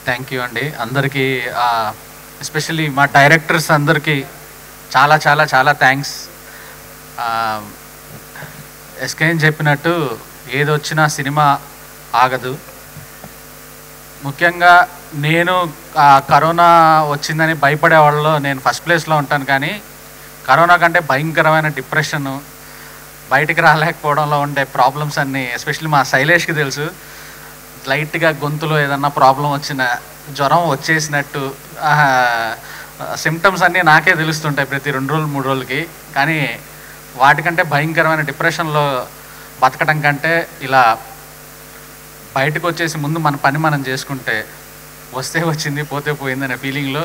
Thank you అండి అందరికీ especially మా డైరెక్టర్స్ అందరికీ చాలా చాలా చాలా థ్యాంక్స్ ఎస్కేఎన్ చెప్పినట్టు ఏది వచ్చినా సినిమా ఆగదు ముఖ్యంగా నేను ఆ, కరోనా వచ్చిందని భయపడే వాళ్ళలో నేను ఫస్ట్ ప్లేస్లో ఉంటాను కానీ కరోనా కంటే భయంకరమైన డిప్రెషను బయటికి రాలేకపోవడంలో ఉండే ప్రాబ్లమ్స్ అన్నీ ఎస్పెషల్లీ మా శైలేష్కి తెలుసు లైట్గా గొంతులో ఏదన్నా ప్రాబ్లం వచ్చిన జ్వరం వచ్చేసినట్టు సిమ్టమ్స్ అన్నీ నాకే తెలుస్తుంటాయి ప్రతి రెండు రోజులు మూడు రోజులకి కానీ వాటికంటే భయంకరమైన డిప్రెషన్లో బతకడం కంటే ఇలా బయటకు వచ్చేసి ముందు మన పని మనం చేసుకుంటే వస్తే వచ్చింది పోతే పోయింది అనే ఫీలింగ్లో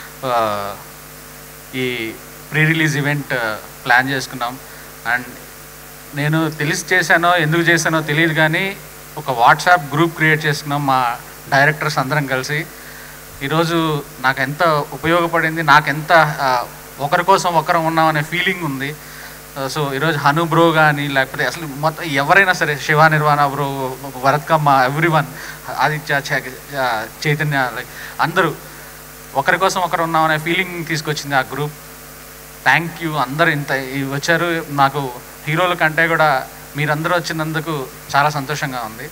ఈ ప్రీ రిలీజ్ ఈవెంట్ ప్లాన్ చేసుకున్నాం అండ్ నేను తెలిసి చేశానో ఎందుకు చేశానో తెలియదు కానీ ఒక వాట్సాప్ గ్రూప్ క్రియేట్ చేసుకున్నాం మా డైరెక్టర్స్ అందరం కలిసి ఈరోజు నాకు ఎంత ఉపయోగపడింది నాకు ఎంత ఆ, ఒకరి కోసం ఒకరం ఉన్నాం అనే ఫీలింగ్ ఉంది సో ఈరోజు హను బ్రో కానీ లేకపోతే అసలు మొత్తం ఎవరైనా సరే శివ నిర్వాణ బ్రో భరత్కమ్మ ఎవ్రీ వన్ ఆదిత్య చ- చ- చైతన్య లైక్ అందరూ ఒకరి కోసం ఒకరు ఉన్నాం అనే ఫీలింగ్ తీసుకొచ్చింది ఆ గ్రూప్ థ్యాంక్ యూ అందరు ఇంత ఈ- వచ్చారు నాకు హీరోల కంటే కూడా మీరందరూ వచ్చినందుకు చాలా సంతోషంగా ఉంది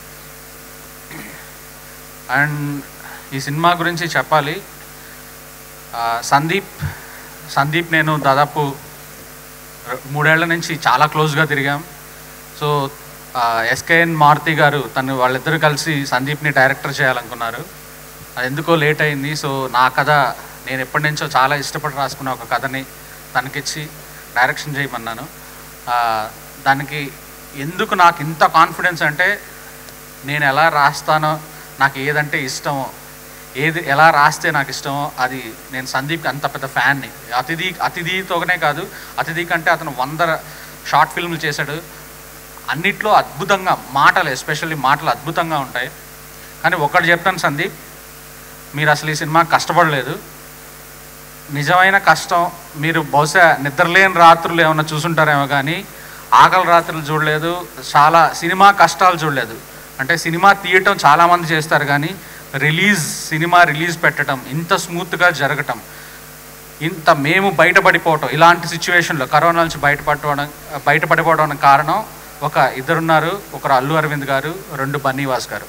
అండ్ ఈ సినిమా గురించి చెప్పాలి ఆ, సందీప్ సందీప్ నేను దాదాపు ర- మూడేళ్ల నుంచి చాలా క్లోజ్గా తిరిగాం సో ఎస్కేఎన్ మారుతి గారు తను వాళ్ళిద్దరూ కలిసి సందీప్ని డైరెక్టర్ చేయాలనుకున్నారు అది ఎందుకో లేట్ అయింది సో నా కథ నేను ఎప్పటి నుంచో చాలా ఇష్టపడి రాసుకున్న ఒక కథని తనకిచ్చి డైరెక్షన్ చేయమన్నాను ఆ, దానికి ఎందుకు నాకు ఇంత కాన్ఫిడెన్స్ అంటే నేను ఎలా రాస్తానో నాకు ఏదంటే ఇష్టమో ఏది ఎలా రాస్తే నాకు ఇష్టమో అది నేను సందీప్కి అంత పెద్ద ఫ్యాన్ని అతిథి అతిథితోనే కాదు అతిథి కంటే అతను వంద షార్ట్ ఫిల్మ్లు చేశాడు అన్నిట్లో అద్భుతంగా మాటలు ఎస్పెషల్లీ మాటలు అద్భుతంగా ఉంటాయి కానీ ఒకటి చెప్తాను సందీప్ మీరు అసలు ఈ సినిమా కష్టపడలేదు నిజమైన కష్టం మీరు బహుశా నిద్రలేని రాత్రులు ఏమైనా చూసుంటారేమో కానీ ఆకలి రాత్రులు చూడలేదు చాలా సినిమా కష్టాలు చూడలేదు అంటే సినిమా తీయటం చాలామంది చేస్తారు కానీ రిలీజ్ సినిమా రిలీజ్ పెట్టడం ఇంత స్మూత్గా జరగటం ఇంత మేము బయటపడిపోవటం ఇలాంటి సిచ్యువేషన్లో కరోనా నుంచి బయటపడడం బయటపడిపోవడానికి కారణం ఒక ఇద్దరున్నారు ఒకరు అల్లు అరవింద్ గారు రెండు బన్నీవాస్ గారు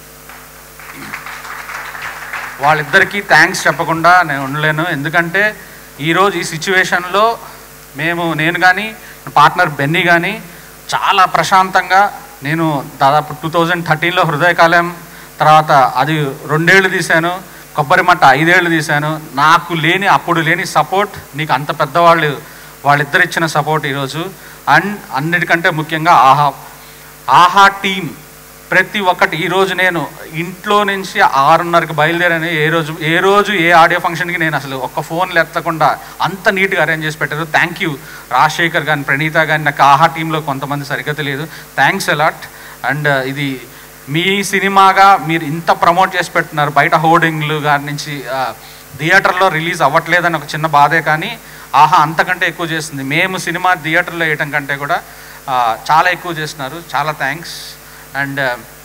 వాళ్ళిద్దరికీ థ్యాంక్స్ చెప్పకుండా నేను ఉండలేను ఎందుకంటే ఈరోజు ఈ సిచ్యువేషన్లో మేము నేను కానీ పార్ట్నర్ బెన్నీ కానీ చాలా ప్రశాంతంగా నేను దాదాపు టూ థౌజండ్ థర్టీన్లో హృదయకాలం తర్వాత అది రెండేళ్ళు తీశాను కొబ్బరి మట్ట ఐదేళ్ళు తీశాను నాకు లేని అప్పుడు లేని సపోర్ట్ నీకు అంత పెద్దవాళ్ళు వాళ్ళిద్దరు ఇచ్చిన సపోర్ట్ ఈరోజు అండ్ అన్నిటికంటే ముఖ్యంగా ఆహా ఆహా టీం ప్రతి ఒక్కటి ఈ రోజు నేను ఇంట్లో నుంచి ఆరున్నరకి బయలుదేరాను ఏ రోజు ఏ రోజు ఏ ఆడియో ఫంక్షన్కి నేను అసలు ఒక్క ఫోన్లు ఎత్తకుండా అంత నీట్గా అరేంజ్ చేసి పెట్టారు థ్యాంక్ యూ రాజశేఖర్ కానీ ప్రణీత కానీ నాకు ఆహా టీంలో కొంతమంది సరిగ్గా తెలియదు థ్యాంక్స్ అలాట్ అండ్ ఇది మీ సినిమాగా మీరు ఇంత ప్రమోట్ చేసి పెట్టున్నారు బయట హోర్డింగ్లు గారి నుంచి ఆ, థియేటర్లో రిలీజ్ అవ్వట్లేదని ఒక చిన్న బాధే కానీ ఆహా అంతకంటే ఎక్కువ చేస్తుంది మేము సినిమా థియేటర్లో వేయటం కంటే కూడా ఆ, చాలా ఎక్కువ చేస్తున్నారు చాలా థ్యాంక్స్ అండ్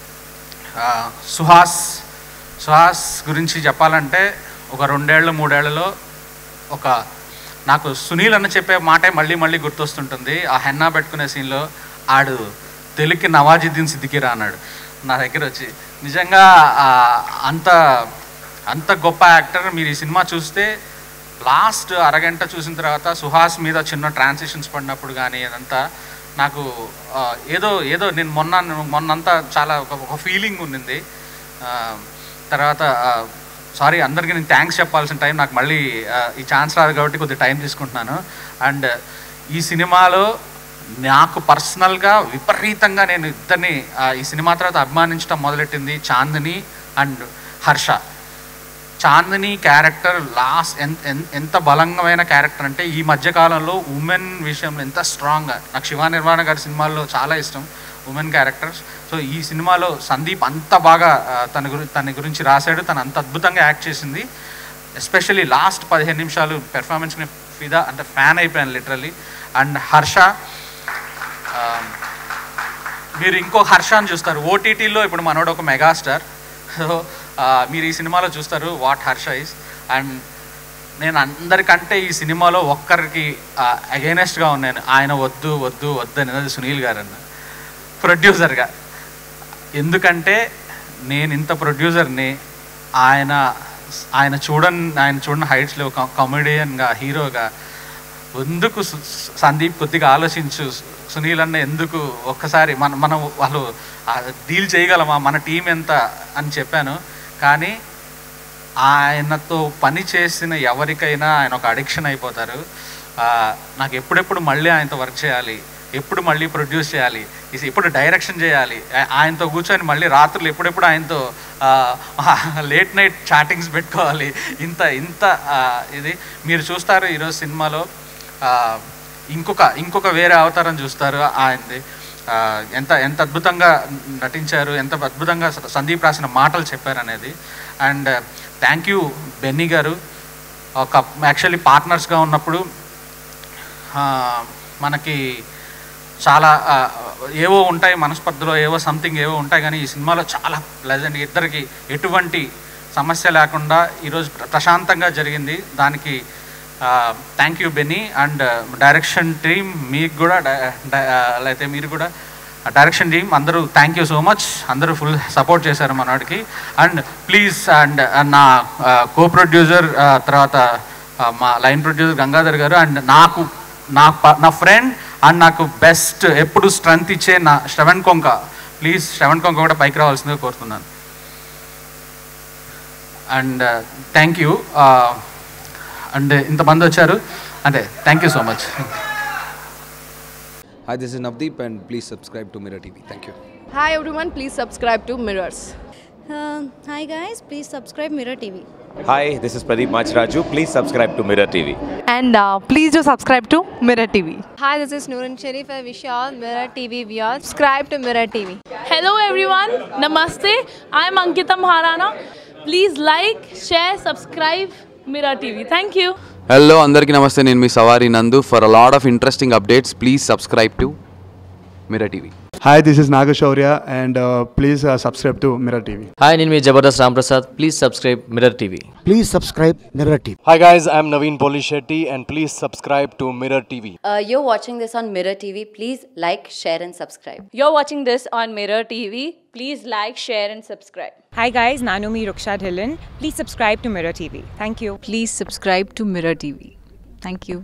సుహాస్ సుహాస్ గురించి చెప్పాలంటే ఒక రెండేళ్ళు మూడేళ్లలో ఒక నాకు సునీల్ అన్న చెప్పే మాటే మళ్ళీ మళ్ళీ గుర్తొస్తుంటుంది ఆ హెన్నా పెట్టుకునే సీన్లో ఆడు తెలుగుకి నవాజుద్దీన్ సిద్దికీరా అన్నాడు నా దగ్గర వచ్చి నిజంగా ఆ, అంత అంత గొప్ప యాక్టర్ మీరు ఈ సినిమా చూస్తే లాస్ట్ అరగంట చూసిన తర్వాత సుహాస్ మీద చిన్న ట్రాన్సిషన్స్ పడినప్పుడు కానీ అదంతా నాకు ఆ, ఏదో ఏదో నేను మొన్న మొన్నంతా చాలా ఒక ఒక ఫీలింగ్ ఉండింది ఆ, తర్వాత సారీ అందరికీ నేను థ్యాంక్స్ చెప్పాల్సిన టైం నాకు మళ్ళీ ఆ, ఈ ఛాన్స్ రాదు కాబట్టి కొద్దిగా టైం తీసుకుంటున్నాను అండ్ ఈ సినిమాలో నాకు పర్సనల్గా విపరీతంగా నేను ఇద్దరిని ఆ, ఈ సినిమా తర్వాత అభిమానించడం మొదలెట్టింది Chandini and Harsha Chandini character last ఎంత బలంగమైన క్యారెక్టర్ అంటే ఈ మధ్య కాలంలో ఉమెన్ విషయంలో ఎంత స్ట్రాంగ్గా నాకు శివ నిర్మాణ గారి సినిమాల్లో చాలా ఇష్టం ఉమెన్ క్యారెక్టర్స్ సో ఈ సినిమాలో సందీప్ అంత బాగా ఆ, తన గురి తన గురించి రాశాడు తను అంత అద్భుతంగా యాక్ట్ చేసింది ఎస్పెషల్లీ లాస్ట్ పదిహేను నిమిషాలు పెర్ఫార్మెన్స్ని ఫిదా అంటే ఫ్యాన్ అయిపోయాను లిటరల్లీ అండ్ హర్ష ఆ, మీరు ఇంకో హర్ష అని చూస్తారు ఓటీటీలో ఇప్పుడు మనోడు ఒక మెగాస్టార్ సో మీరు ఈ సినిమాలో చూస్తారు వాట్ హర్ష ఇస్ అండ్ నేను అందరికంటే ఈ సినిమాలో ఒక్కరికి అగైనెస్ట్గా ఉన్నాను ఆయన వద్దు వద్దు వద్దు అనేది సునీల్ గారు అన్న ప్రొడ్యూసర్గా ఎందుకంటే నేను ఇంత ప్రొడ్యూసర్ని ఆయన ఆయన చూడని ఆయన చూడని హైట్స్లో కామెడియన్గా హీరోగా ఎందుకు సు- సందీప్ కొద్దిగా ఆలోచించు సునీల్ అన్న ఎందుకు ఒక్కసారి మన మనం వాళ్ళు డీల్ చేయగలమా మన టీం ఎంత అని చెప్పాను కానీ ఆయనతో పని చేసిన ఎవరికైనా ఆయన ఒక అడిక్షన్ అయిపోతారు ఆ, నాకు ఎప్పుడెప్పుడు మళ్ళీ ఆయనతో వర్క్ చేయాలి ఎప్పుడు మళ్ళీ ప్రొడ్యూస్ చేయాలి ఇస్ ఎప్పుడు డైరెక్షన్ చేయాలి ఆ- ఆయనతో కూర్చొని మళ్ళీ రాత్రులు ఎప్పుడెప్పుడు ఆయనతో లేట్ నైట్ చాటింగ్స్ పెట్టుకోవాలి ఇంత ఇంత ఆ, ఇది మీరు చూస్తారు ఈరోజు సినిమాలో ఆ, ఇంకొక ఇంకొక వేరే అవతారం చూస్తారు ఆయనది ఆ, ఎంత ఎంత అద్భుతంగా నటించారు ఎంత అద్భుతంగా స- సందీప్ రాసిన మాటలు చెప్పారు అనేది అండ్ థ్యాంక్ యూ బెన్నీ గారు ఒక యాక్చువల్లీ పార్ట్నర్స్గా ఉన్నప్పుడు ఆ, మనకి చాలా ఆ, ఏవో ఉంటాయి మనస్పర్ధలో ఏవో సంథింగ్ ఏవో ఉంటాయి కానీ ఈ సినిమాలో చాలా ప్లెజెంట్ ఇద్దరికి ఎటువంటి సమస్య లేకుండా ఈరోజు ప్ర- ప్రశాంతంగా జరిగింది దానికి thank you Benny and direction team మీకు కూడా డై- డై- ఆ, అయితే మీరు కూడా డైరెక్షన్ టీమ్ అందరూ థ్యాంక్ యూ సో మచ్ అందరూ ఫుల్ సపోర్ట్ చేశారు మనవాడికి అండ్ ప్లీజ్ అండ్ నా కో ప్రొడ్యూసర్ తర్వాత ఆ, మా లైన్ ప్రొడ్యూసర్ గంగాధర్ గారు అండ్ నాకు నా ప- నా ఫ్రెండ్ అండ్ నాకు బెస్ట్ ఎప్పుడు స్ట్రెంగ్త్ ఇచ్చే నా శ్రవణ్ కొంక ప్లీజ్ శ్రవణ్ కొంక కూడా పైకి రావాల్సిందిగా కోరుతున్నాను అండ్ థ్యాంక్ యూ అండ్ ఇంతమంది వచ్చారు అంటే thank you so much Hi, this is Navdeep, and please subscribe to Mirror TV. Thank you. Hi everyone, please subscribe to Mirrors. Uh, hi guys, please subscribe Mirror TV. Hi, this is Pradeep Machraju. Please subscribe to Mirror TV. and uh, please do subscribe to Mirror TV. Hi, this is Noorun Sharif. I wish you all Mirror TV viewers. Subscribe to Mirror TV. Hello everyone, Namaste. I'm Ankita Maharana. Please like, share, subscribe Mirror TV. Thank you. Hello అందరికీ నమస్తే నేను మీ Savari Nandu for a lot of interesting updates please subscribe to Mirror TV Hi, this is Nagashaurya, and uh, please uh, subscribe to Mirror TV. Hi నేను మీ Jabardasth Ramprasad please subscribe Mirror TV Please subscribe Mirror TV. Hi guys, I'm Naveen Polishetty and please subscribe to Mirror TV. Uh, you're watching this on Mirror TV. Please like, share, and subscribe. You're watching this on Mirror TV. Please like, share, and subscribe. Hi guys, Nanumi Ruksha Dhillon. Please subscribe to Mirror TV. Thank you. Please subscribe to Mirror TV. Thank you.